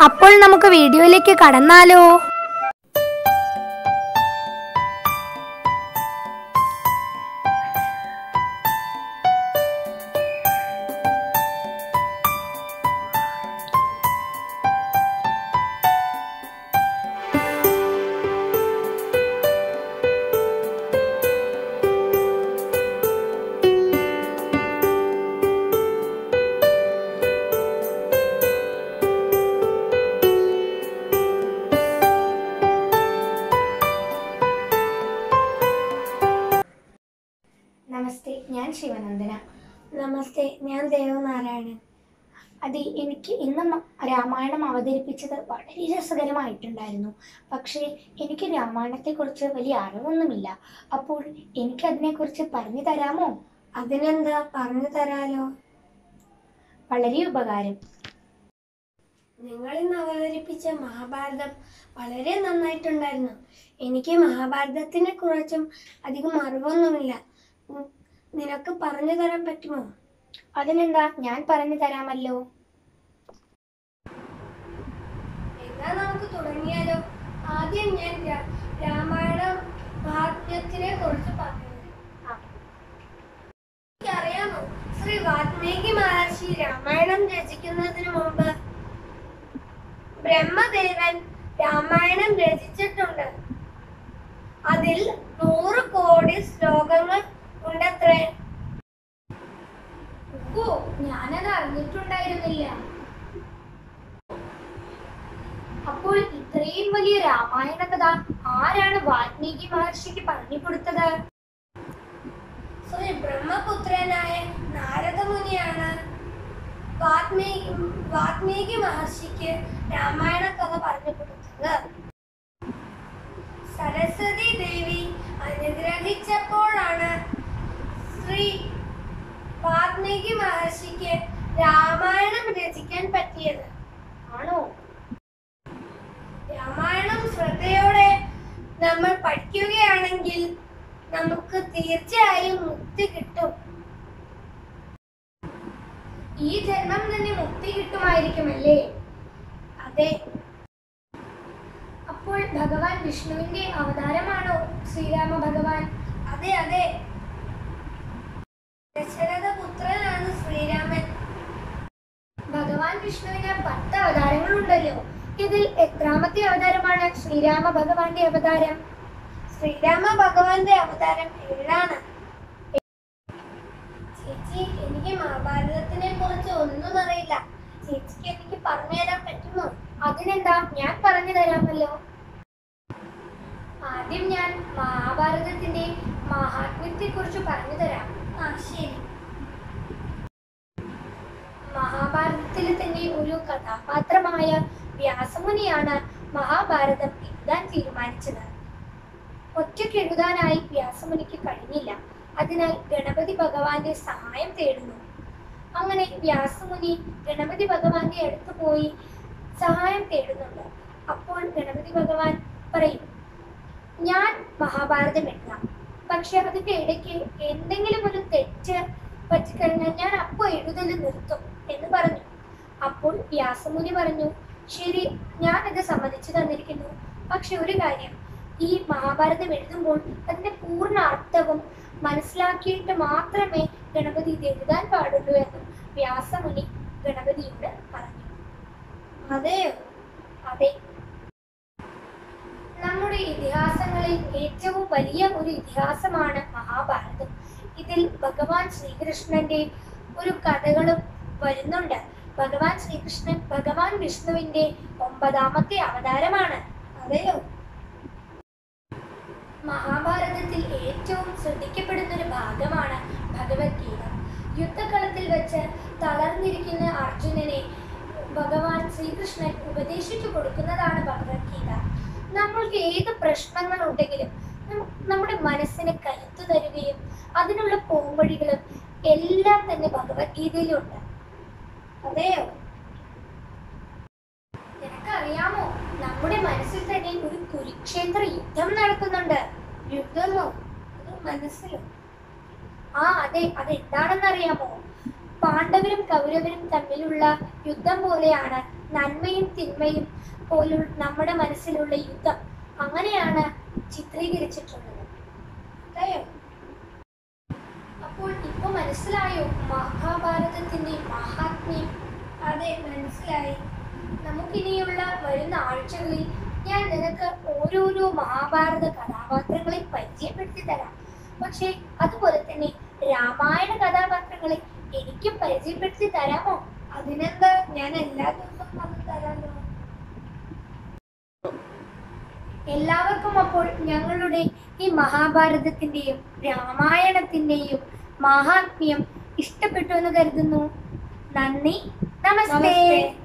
അപ്പോൾ നമുക്ക് വീഡിയോയിലേക്ക് കടന്നാലോ നമസ്തേ ഞാൻ ശിവനന്ദന നമസ്തേ ഞാൻ ദേവനാരായണൻ അത് എനിക്ക് ഇന്ന് മ- രാമായണം അവതരിപ്പിച്ചത് വളരെ രസകരമായിട്ടുണ്ടായിരുന്നു പക്ഷേ എനിക്ക് രാമായണത്തെക്കുറിച്ച് വലിയ അറിവൊന്നുമില്ല അപ്പോൾ എനിക്ക് അതിനെക്കുറിച്ച് പറഞ്ഞു തരാമോ അതിനെന്താ പറഞ്ഞു തരാലോ വളരെ ഉപകാരം നിങ്ങൾ ഇന്ന് അവതരിപ്പിച്ച മഹാഭാരതം വളരെ നന്നായിട്ടുണ്ടായിരുന്നു എനിക്ക് മഹാഭാരതത്തിനെ കുറിച്ചും അധികം അറിവൊന്നുമില്ല ഉം, നിനക്ക് പറഞ്ഞു തരാൻ പറ്റുമോ അതിനെന്താ ഞാൻ പറഞ്ഞു തരാമല്ലോ എന്നാ നമുക്ക് തുടങ്ങിയാലോ ആദ്യം ഞാൻ രാ- രാമായണം മഹാത്മ്യത്തിനെ കുറിച്ച് പറഞ്ഞു അറിയാമോ ശ്രീ വാൽമീകി മഹർഷി രാമായണം രചിക്കുന്നതിന് മുമ്പ് ബ്രഹ്മദേവൻ രാമായണം രചിച്ചിട്ടുണ്ട് അതിൽ നൂറ് കോടി ശ്ലോകങ്ങൾ ഉണ്ടത്രേ ഓ ഞാനത് അറിഞ്ഞിട്ടുണ്ടായിരുന്നില്ല അപ്പോൾ ഇത്രയും വലിയ രാമായണ കഥ ആരാണ് വാൽമീകി മഹർഷിക്ക് പറഞ്ഞു കൊടുത്തത് ശ്രീ ബ്രഹ്മപുത്രനായ നാരദമുനിയാണ് വാത്മീകി വാത്മീകി മഹർഷിക്ക് രാമായണ കഥ പറഞ്ഞു കൊടുത്തത് സരസ്വതി ദേവി അനുഗ്രഹിച്ചപ്പോഴാണ് ശ്രീ വാത്മീകി മഹർഷിക്ക് രാമായണം രചിക്കാൻ പറ്റിയത് ആണോ രാമായണം ശ്രദ്ധയോടെ നമ്മൾ പഠിക്കുകയാണെങ്കിൽ നമുക്ക് തീർച്ചയായും മുക്തി കിട്ടും ഈ ജന്മം തന്നെ മുക്തി കിട്ടുമായിരിക്കുമല്ലേ അതെ അപ്പോൾ ഭഗവാൻ വിഷ്ണുവിന്റെ അവതാരമാണോ ശ്രീരാമ ഭഗവാൻ അതെ അതെ ദശരഥ പുത്രനാണ് ശ്രീരാമൻ ഭഗവാൻ വിഷ്ണുവിന് പത്ത് അവതാരങ്ങളുണ്ടല്ലോ ഇതിൽ എത്രാമത്തെ അവതാരമാണ് ശ്രീരാമ ഭഗവാന്റെ അവതാരം ശ്രീരാമ ഭഗവാന്റെ അവതാരം ഏഴാണ് ചേച്ചി എനിക്ക് മഹാഭാരതത്തിനെ കുറിച്ച് ഒന്നും അറിയില്ല ചേച്ചിക്ക് എനിക്ക് പറഞ്ഞു തരാൻ പറ്റുമോ അതിനെന്താ ഞാൻ പറഞ്ഞു തരാമല്ലോ ആദ്യം ഞാൻ മഹാഭാരതത്തിന്റെ മഹാത്മ്യത്തെ കുറിച്ച് പറഞ്ഞു തരാം ആ ശരി മഹാഭാരതത്തിൽ തന്നെ ഒരു കഥാപാത്രമായ വ്യാസമുനിയാണ് മഹാഭാരതം എഴുതാൻ തീരുമാനിച്ചത് ഒറ്റയ്ക്ക് എഴുതാനായി വ്യാസമുനിക്ക് കഴിഞ്ഞില്ല അതിനാൽ ഗണപതി ഭഗവാന്റെ സഹായം തേടുന്നു അങ്ങനെ വ്യാസമുനി ഗണപതി ഭഗവാന്റെ അടുത്ത് പോയി സഹായം തേടുന്നുണ്ട് അപ്പോൾ ഗണപതി ഭഗവാൻ പറയും ഞാൻ മഹാഭാരതം എഴുതാം പക്ഷെ അതിന്റെ ഇടയ്ക്ക് എന്തെങ്കിലും ഒരു തെറ്റ് പറ്റിക്കഴിഞ്ഞാൽ ഞാൻ അപ്പോൾ എഴുതൽ നിർത്തും എന്ന് പറഞ്ഞു അപ്പോൾ വ്യാസമുനി പറഞ്ഞു ശരി ഞാൻ അത് സമ്മതിച്ചു തന്നിരിക്കുന്നു പക്ഷെ ഒരു കാര്യം ഈ മഹാഭാരതം എഴുതുമ്പോൾ അതിന്റെ പൂർണ്ണ അർത്ഥവും മനസ്സിലാക്കിയിട്ട് മാത്രമേ ഗണപതി ഇത് എഴുതാൻ പാടുള്ളൂ എന്നും വ്യാസമുനി ഗണപതിയോട് പറഞ്ഞു അതെയോ അതെ നമ്മുടെ ഇതിഹാസങ്ങളിൽ ഏറ്റവും വലിയ ഒരു ഇതിഹാസമാണ് മഹാഭാരതം ഇതിൽ ഭഗവാൻ ശ്രീകൃഷ്ണന്റെ ഒരു കഥകളും വരുന്നുണ്ട് ഭഗവാൻ ശ്രീകൃഷ്ണൻ ഭഗവാൻ വിഷ്ണുവിന്റെ ഒമ്പതാമത്തെ അവതാരമാണ് അതെയോ മഹാഭാരതത്തിൽ ഏറ്റവും ശ്രദ്ധിക്കപ്പെടുന്ന ഒരു ഭാഗമാണ് ഭഗവത്ഗീത യുദ്ധകളത്തിൽ വെച്ച് തളർന്നിരിക്കുന്ന അർജുനനെ ഭഗവാൻ ശ്രീകൃഷ്ണൻ ഉപദേശിച്ചു കൊടുക്കുന്നതാണ് ഭഗവത്ഗീത നമ്മൾക്ക് ഏത് പ്രശ്നങ്ങൾ ഉണ്ടെങ്കിലും നം- നമ്മുടെ മനസ്സിന് കരുത്തു തരുകയും അതിനുള്ള പോംവഴികളും എല്ലാം തന്നെ ഭഗവത്ഗീതയിലുണ്ട് അതെയോ നിനക്കറിയാമോ നമ്മുടെ മനസ്സിൽ തന്നെ ഒരു കുരുക്ഷേത്ര യുദ്ധം നടക്കുന്നുണ്ട് യുദ്ധമോ അത് മനസ്സിലോ ആ അതെ അതെന്താണെന്നറിയാമോ പാണ്ഡവരും കൗരവരും തമ്മിലുള്ള യുദ്ധം പോലെയാണ് നന്മയും തിന്മയും പോലും നമ്മുടെ മനസ്സിലുള്ള യുദ്ധം അങ്ങനെയാണ് ചിത്രീകരിച്ചിട്ടുള്ളത് അതെയോ അപ്പോൾ ഇപ്പൊ മനസ്സിലായോ മഹാഭാരതത്തിന്റെ മഹാത്മ്യം അതെ മനസ്സിലായി നമുക്കിനിയുള്ള വരുന്ന ആഴ്ചകളിൽ ഞാൻ നിനക്ക് ഓരോരോ മഹാഭാരത കഥാപാത്രങ്ങളെ പരിചയപ്പെടുത്തി തരാം പക്ഷേ അതുപോലെ തന്നെ രാമായണ കഥാപാത്രങ്ങളെ എനിക്കും പരിചയപ്പെടുത്തി തരാമോ അതിനെന്താ ഞാൻ എല്ലാ ദിവസവും പറഞ്ഞു തരാമല്ലോ എല്ലാവർക്കും അപ്പോൾ ഞങ്ങളുടെ ഈ മഹാഭാരതത്തിന്റെയും രാമായണത്തിന്റെയും മഹാത്മ്യം ഇഷ്ടപ്പെട്ടു എന്ന് കരുതുന്നു നന്ദി നമസ്തേ നമസ്തേ